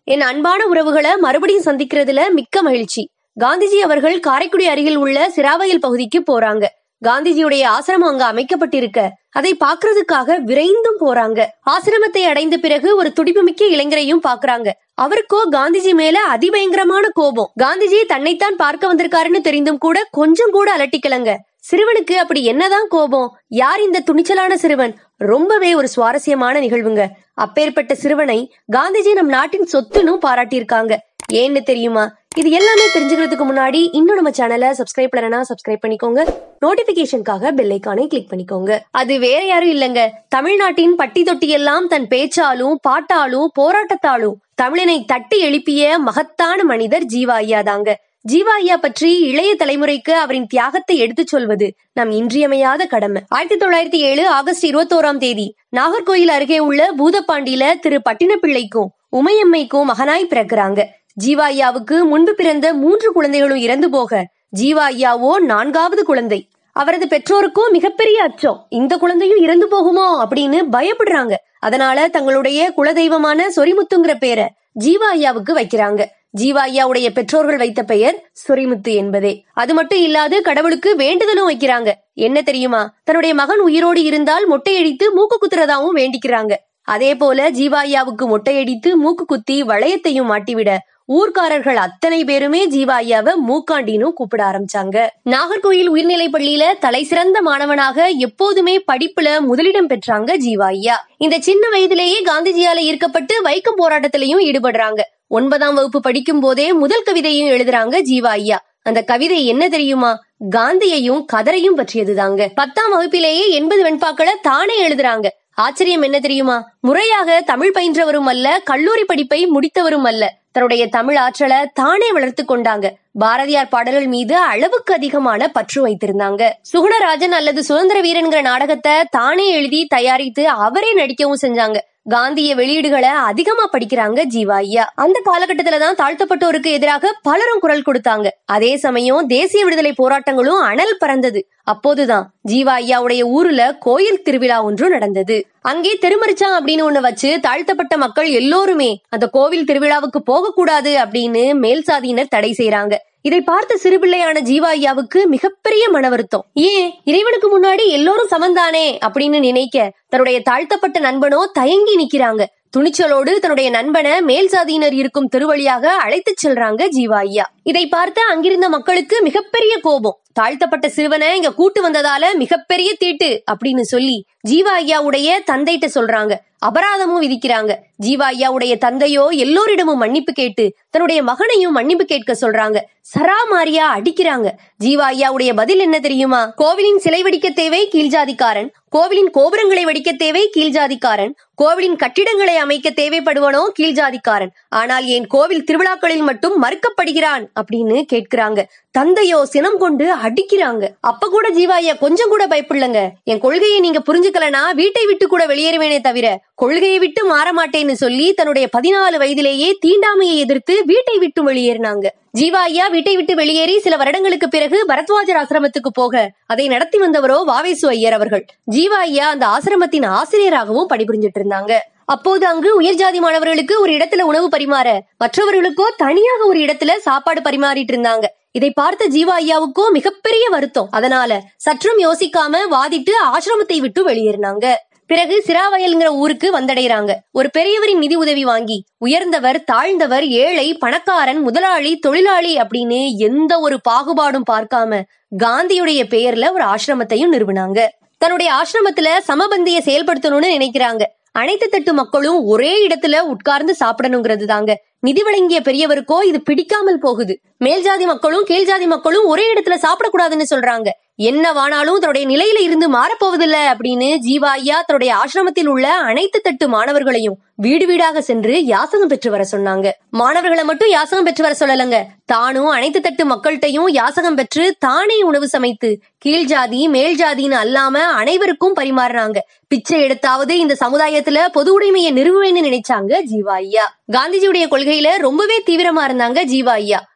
என் அன்பான உறவுகளை மறுபடியும் சந்திக்கிறதுல மிக்க மகிழ்ச்சி காந்திஜி அவர்கள் காரைக்குடி அருகில் உள்ள சிராவயல் பகுதிக்கு போறாங்க காந்திஜியுடைய ஆசிரமம் அங்க அமைக்கப்பட்டிருக்க அதை பாக்குறதுக்காக விரைந்தும் போறாங்க ஆசிரமத்தை அடைந்த பிறகு ஒரு துடிப்புமிக்க இளைஞரையும் பாக்குறாங்க அவருக்கோ காந்திஜி மேல அதிபயங்கரமான கோபம் காந்திஜி தன்னைத்தான் பார்க்க வந்திருக்காருன்னு தெரிந்தும் கூட கொஞ்சம் கூட அலட்டிக்கலங்க சிறுவனுக்கு அப்படி என்னதான் கோபம் யார் இந்த துணிச்சலான சிறுவன் ரொம்பவே ஒரு சுவாரஸ்யமான நிகழ்வுங்க அப்பேற்பட்ட சிறுவனை காந்திஜி நம் நாட்டின் சொத்துன்னு பாராட்டியிருக்காங்க ஏன்னு தெரியுமா இது எல்லாமே தெரிஞ்சுக்கிறதுக்கு முன்னாடி இன்னும் நம்ம சேனலை சப்ஸ்கிரைப் பண்ணனா சப்ஸ்கிரைப் பண்ணிக்கோங்க நோட்டிபிகேஷனுக்காக பெல் ஐக்கானை கிளிக் பண்ணிக்கோங்க அது வேற யாரும் இல்லங்க தமிழ்நாட்டின் பட்டி தொட்டி எல்லாம் தன் பேச்சாலும் பாட்டாலும் போராட்டத்தாலும் தமிழனை தட்டி எழுப்பிய மகத்தான மனிதர் ஜீவா ஐயா தாங்க ஜீவா ஐயா பற்றி இளைய தலைமுறைக்கு அவரின் தியாகத்தை எடுத்துச் சொல்வது நம் இன்றியமையாத கடமை ஆயிரத்தி தொள்ளாயிரத்தி ஏழு ஆகஸ்ட் இருபத்தோராம் தேதி நாகர்கோயில் அருகே உள்ள பூதப்பாண்டியில திரு பட்டினப்பிள்ளைக்கும் உமையம்மைக்கும் மகனாய் பிறக்கிறாங்க ஜீவா ஐயாவுக்கு முன்பு பிறந்த மூன்று குழந்தைகளும் இறந்து போக ஜீவா ஐயாவோ நான்காவது குழந்தை அவரது பெற்றோருக்கும் மிகப்பெரிய அச்சம் இந்த குழந்தையும் இறந்து போகுமோ அப்படின்னு பயப்படுறாங்க அதனால தங்களுடைய குலதெய்வமான சொரிமுத்துங்கிற பேரை ஜீவா ஐயாவுக்கு வைக்கிறாங்க ஜீவா ஐயாவுடைய பெற்றோர்கள் வைத்த பெயர் சொரிமுத்து என்பதே அது மட்டும் இல்லாது கடவுளுக்கு வேண்டுதலும் வைக்கிறாங்க என்ன தெரியுமா தன்னுடைய மகன் உயிரோடு இருந்தால் மொட்டையடித்து மூக்கு குத்துறதாவும் வேண்டிக்கிறாங்க அதே போல ஜீவா ஐயாவுக்கு மொட்டையடித்து மூக்கு குத்தி வளையத்தையும் மாட்டிவிட ஊர்க்காரர்கள் அத்தனை பேருமே ஜீவா ஐயாவை மூக்காண்டின்னு கூப்பிட ஆரம்பிச்சாங்க நாகர்கோயில் உயர்நிலை பள்ளியில தலை சிறந்த மாணவனாக எப்போதுமே படிப்புல முதலிடம் பெற்றாங்க ஜீவா ஐயா இந்த சின்ன வயதிலேயே காந்திஜியால ஈர்க்கப்பட்டு வைக்கம் போராட்டத்திலையும் ஈடுபடுறாங்க ஒன்பதாம் வகுப்பு படிக்கும் போதே முதல் கவிதையும் எழுதுறாங்க ஜீவா ஐயா அந்த கவிதை என்ன தெரியுமா காந்தியையும் கதரையும் பற்றியதுதாங்க பத்தாம் வகுப்பிலேயே எண்பது வெண்பாக்களை தானே எழுதுறாங்க ஆச்சரியம் என்ன தெரியுமா முறையாக தமிழ் பயின்றவரும் அல்ல கல்லூரி படிப்பை முடித்தவரும் அல்ல தன்னுடைய தமிழ் ஆற்றலை தானே வளர்த்து கொண்டாங்க பாரதியார் பாடல்கள் மீது அளவுக்கு அதிகமான பற்று வைத்திருந்தாங்க சுகுணராஜன் அல்லது சுதந்திர வீரன்கிற நாடகத்தை தானே எழுதி தயாரித்து அவரே நடிக்கவும் செஞ்சாங்க காந்திய வெளியீடுகளை அதிகமா படிக்கிறாங்க ஜீவா ஐயா அந்த காலகட்டத்துல தான் தாழ்த்தப்பட்டோருக்கு எதிராக பலரும் குரல் கொடுத்தாங்க அதே சமயம் தேசிய விடுதலை போராட்டங்களும் அனல் பறந்தது அப்போதுதான் ஜீவா ஐயாவுடைய ஊர்ல கோயில் திருவிழா ஒன்று நடந்தது அங்கே திருமரிச்சா அப்படின்னு ஒண்ணு வச்சு தாழ்த்தப்பட்ட மக்கள் எல்லோருமே அந்த கோவில் திருவிழாவுக்கு போகக்கூடாது அப்படின்னு மேல் சாதியினர் தடை செய்யறாங்க இதை பார்த்த சிறுபிள்ளையான ஜீவா ஐயாவுக்கு மிகப்பெரிய மன வருத்தம் ஏன் இறைவனுக்கு முன்னாடி எல்லோரும் சமந்தானே அப்படின்னு நினைக்க தன்னுடைய தாழ்த்தப்பட்ட நண்பனோ தயங்கி நிக்கிறாங்க துணிச்சலோடு தன்னுடைய நண்பனை மேல் சாதியினர் இருக்கும் திருவழியாக அழைத்துச் செல்றாங்க ஜீவா ஐயா இதை பார்த்த அங்கிருந்த மக்களுக்கு மிகப்பெரிய கோபம் தாழ்த்தப்பட்ட சிறுவனை இங்க கூட்டு வந்ததால மிகப்பெரிய தீட்டு அப்படின்னு சொல்லி ஜீவா ஐயாவுடைய தந்தைட்ட சொல்றாங்க அபராதமும் விதிக்கிறாங்க ஜீவா ஐயாவுடைய தந்தையோ எல்லோரிடமும் மன்னிப்பு கேட்டு தன்னுடைய மகனையும் மன்னிப்பு கேட்க சொல்றாங்க சராமாரியா அடிக்கிறாங்க ஜீவா ஐயாவுடைய பதில் என்ன தெரியுமா கோவிலின் சிலை வடிக்க தேவை கீழ்ஜாதிக்காரன் கோவிலின் கோபுரங்களை வடிக்க தேவை கீழ்ஜாதிக்காரன் கோவிலின் கட்டிடங்களை அமைக்க தேவைப்படுவனோ கீழ்ஜாதிக்காரன் ஆனால் என் கோவில் திருவிழாக்களில் மட்டும் மறுக்கப்படுகிறான் அப்படின்னு கேட்கிறாங்க தந்தையோ சினம் கொண்டு அடிக்கிறாங்க அப்ப கூட ஜீவாயா கொஞ்சம் கூட பயப்படலங்க என் கொள்கையை நீங்க புரிஞ்சுக்கலனா வீட்டை விட்டு கூட வெளியேறுவேனே தவிர கொள்கையை விட்டு மாற மாட்டேன்னு சொல்லி தன்னுடைய பதினாலு வயதிலேயே தீண்டாமையை எதிர்த்து வீட்டை விட்டு வெளியேறினாங்க ஜீவா ஐயா வீட்டை விட்டு வெளியேறி சில வருடங்களுக்கு பிறகு பரத்வாஜர் ஆசிரமத்துக்கு போக அதை நடத்தி வந்தவரோ வாவேசு ஐயர் அவர்கள் ஜீவா ஐயா அந்த ஆசிரமத்தின் ஆசிரியராகவும் பணிபுரிஞ்சிட்டு இருந்தாங்க அப்போது அங்கு உயர் ஜாதி மாணவர்களுக்கு ஒரு இடத்துல உணவு பரிமாற மற்றவர்களுக்கோ தனியாக ஒரு இடத்துல சாப்பாடு பரிமாறிட்டு இருந்தாங்க இதை பார்த்த ஜீவா ஐயாவுக்கோ மிகப்பெரிய வருத்தம் அதனால சற்றும் யோசிக்காம வாதிட்டு ஆசிரமத்தை விட்டு வெளியேறினாங்க பிறகு சிராவயல்ங்கிற ஊருக்கு வந்தடைறாங்க ஒரு பெரியவரின் நிதி உதவி வாங்கி உயர்ந்தவர் தாழ்ந்தவர் ஏழை பணக்காரன் முதலாளி தொழிலாளி அப்படின்னு எந்த ஒரு பாகுபாடும் பார்க்காம காந்தியுடைய பெயர்ல ஒரு ஆசிரமத்தையும் நிறுவனாங்க தன்னுடைய ஆசிரமத்துல சமபந்திய செயல்படுத்தணும்னு நினைக்கிறாங்க அனைத்து தட்டு மக்களும் ஒரே இடத்துல உட்கார்ந்து சாப்பிடணுங்கிறது தாங்க நிதி வழங்கிய பெரியவருக்கோ இது பிடிக்காமல் போகுது மேல் ஜாதி மக்களும் கீழ் ஜாதி மக்களும் ஒரே இடத்துல சாப்பிடக்கூடாதுன்னு சொல்றாங்க என்ன வானாலும் தன்னுடைய நிலையில இருந்து மாறப்போவதில்ல அப்படின்னு ஜீவா ஐயா தன்னுடைய ஆசிரமத்தில் உள்ள அனைத்து தட்டு மாணவர்களையும் வீடு வீடாக சென்று யாசகம் பெற்று வர சொன்னாங்க மாணவர்களை மட்டும் யாசகம் பெற்று வர சொல்லலங்க தானும் அனைத்து தட்டு மக்கள்கிட்டையும் யாசகம் பெற்று தானே உணவு சமைத்து கீழ் ஜாதி மேல் ஜாதின்னு அல்லாம அனைவருக்கும் பரிமாறினாங்க பிச்சை எடுத்தாவது இந்த சமுதாயத்துல பொது உடைமையை நிறுவுவேன்னு நினைச்சாங்க ஜீவா ஐயா காந்திஜியுடைய கொள்கையில ரொம்பவே தீவிரமா இருந்தாங்க ஜீவா ஐயா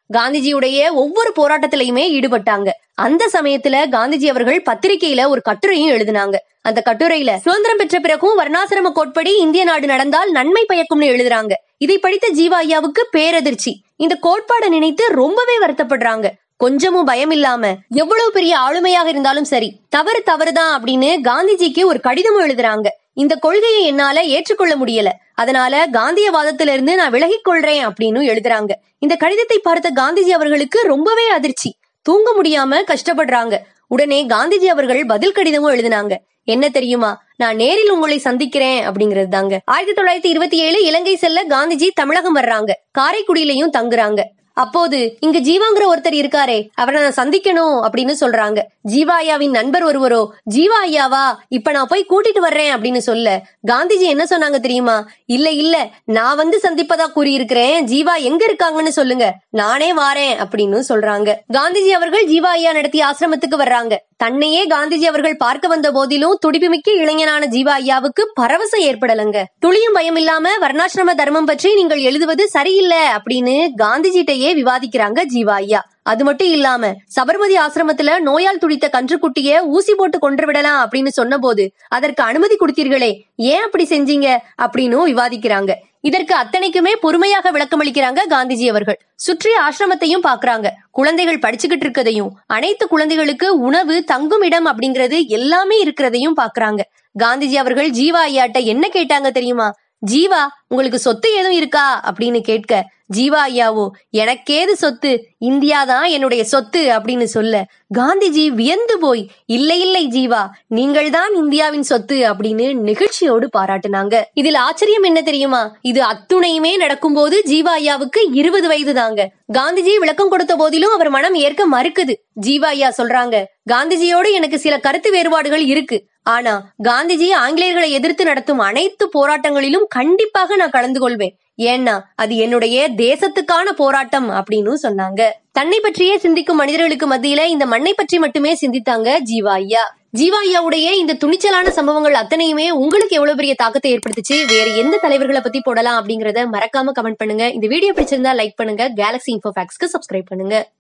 காந்திஜியுடைய ஒவ்வொரு போராட்டத்திலையுமே ஈடுபட்டாங்க அந்த சமயத்துல காந்திஜி அவர்கள் பத்திரிகையில ஒரு கட்டுரையும் எழுதினாங்க அந்த கட்டுரையில சுதந்திரம் பெற்ற பிறகும் வர்ணாசிரம கோட்படி இந்திய நாடு நடந்தால் நன்மை பயக்கும்னு எழுதுறாங்க இதை படித்த ஜீவா ஐயாவுக்கு பேரதிர்ச்சி இந்த கோட்பாடை நினைத்து ரொம்பவே வருத்தப்படுறாங்க கொஞ்சமும் பயம் இல்லாம எவ்வளவு பெரிய ஆளுமையாக இருந்தாலும் சரி தவறு தவறுதான் அப்படின்னு காந்திஜிக்கு ஒரு கடிதமும் எழுதுறாங்க இந்த கொள்கையை என்னால ஏற்றுக்கொள்ள முடியல அதனால காந்தியவாதத்திலிருந்து நான் விலகிக் கொள்றேன் அப்படின்னு எழுதுறாங்க இந்த கடிதத்தை பார்த்த காந்திஜி அவர்களுக்கு ரொம்பவே அதிர்ச்சி தூங்க முடியாம கஷ்டப்படுறாங்க உடனே காந்திஜி அவர்கள் பதில் கடிதமும் எழுதினாங்க என்ன தெரியுமா நான் நேரில் உங்களை சந்திக்கிறேன் அப்படிங்கிறது தாங்க ஆயிரத்தி தொள்ளாயிரத்தி இருபத்தி ஏழு இலங்கை செல்ல காந்திஜி தமிழகம் வர்றாங்க காரைக்குடியிலையும் தங்குறாங்க அப்போது இங்க ஜீவாங்கிற ஒருத்தர் இருக்காரே அவரை நான் சந்திக்கணும் அப்படின்னு சொல்றாங்க ஜீவா ஐயாவின் நண்பர் ஒருவரோ ஜீவா ஐயாவா இப்ப நான் போய் கூட்டிட்டு வர்றேன் அப்படின்னு சொல்ல காந்திஜி என்ன சொன்னாங்க தெரியுமா இல்ல இல்ல நான் வந்து சந்திப்பதா கூறியிருக்கிறேன் ஜீவா எங்க இருக்காங்கன்னு சொல்லுங்க நானே வாரேன் அப்படின்னு சொல்றாங்க காந்திஜி அவர்கள் ஜீவா ஐயா நடத்திய ஆசிரமத்துக்கு வர்றாங்க தன்னையே காந்திஜி அவர்கள் பார்க்க வந்த போதிலும் துடிப்புமிக்க இளைஞனான ஜீவா ஐயாவுக்கு பரவசம் ஏற்படலங்க துளியும் பயம் இல்லாம வர்ணாசிரம தர்மம் பற்றி நீங்கள் எழுதுவது சரியில்லை அப்படின்னு காந்திஜிட்டையே விவாதிக்கிறாங்க ஜீவா ஐயா அது மட்டும் இல்லாம சபர்மதி ஆசிரமத்துல நோயால் துடித்த கன்றுக்குட்டிய ஊசி போட்டு கொன்று விடலாம் அப்படின்னு சொன்னபோது அதற்கு அனுமதி கொடுத்தீர்களே ஏன் அப்படி செஞ்சீங்க அப்படின்னு விவாதிக்கிறாங்க இதற்கு அத்தனைக்குமே பொறுமையாக விளக்கமளிக்கிறாங்க காந்திஜி அவர்கள் சுற்றி ஆசிரமத்தையும் பாக்குறாங்க குழந்தைகள் படிச்சுக்கிட்டு இருக்கதையும் அனைத்து குழந்தைகளுக்கு உணவு தங்கும் இடம் அப்படிங்கறது எல்லாமே இருக்கிறதையும் பாக்குறாங்க காந்திஜி அவர்கள் ஜீவா ஐயாட்ட என்ன கேட்டாங்க தெரியுமா ஜீவா உங்களுக்கு சொத்து ஏதும் இருக்கா அப்படின்னு கேட்க ஜீவா ஐயாவோ எனக்கேது சொத்து இந்தியா தான் என்னுடைய சொத்து அப்படின்னு சொல்ல காந்திஜி வியந்து போய் இல்லை இல்லை ஜீவா நீங்கள் தான் இந்தியாவின் சொத்து அப்படின்னு நெகிழ்ச்சியோடு பாராட்டுனாங்க இதில் ஆச்சரியம் என்ன தெரியுமா இது அத்துணையுமே நடக்கும்போது ஜீவா ஐயாவுக்கு இருபது வயது தாங்க காந்திஜி விளக்கம் கொடுத்த போதிலும் அவர் மனம் ஏற்க மறுக்குது ஜீவா ஐயா சொல்றாங்க காந்திஜியோடு எனக்கு சில கருத்து வேறுபாடுகள் இருக்கு ஆனா காந்திஜி ஆங்கிலேயர்களை எதிர்த்து நடத்தும் அனைத்து போராட்டங்களிலும் கண்டிப்பாக நான் கலந்து கொள்வேன் ஏன்னா அது என்னுடைய தேசத்துக்கான போராட்டம் அப்படின்னு சொன்னாங்க தன்னை பற்றியே சிந்திக்கும் மனிதர்களுக்கு மத்தியில இந்த மண்ணை பற்றி மட்டுமே சிந்தித்தாங்க ஜீவா ஐயா ஜீவா ஐயாவுடைய இந்த துணிச்சலான சம்பவங்கள் அத்தனையுமே உங்களுக்கு எவ்வளவு பெரிய தாக்கத்தை ஏற்படுத்துச்சு வேற எந்த தலைவர்களை பத்தி போடலாம் அப்படிங்கறத மறக்காம கமெண்ட் பண்ணுங்க இந்த வீடியோ பிடிச்சிருந்தா லைக் பண்ணுங்க கேலக்ஸி இன்ஃபோ ஃபேக்ஸ்க்கு சப்ஸ்கிரைப் பண்ணுங்க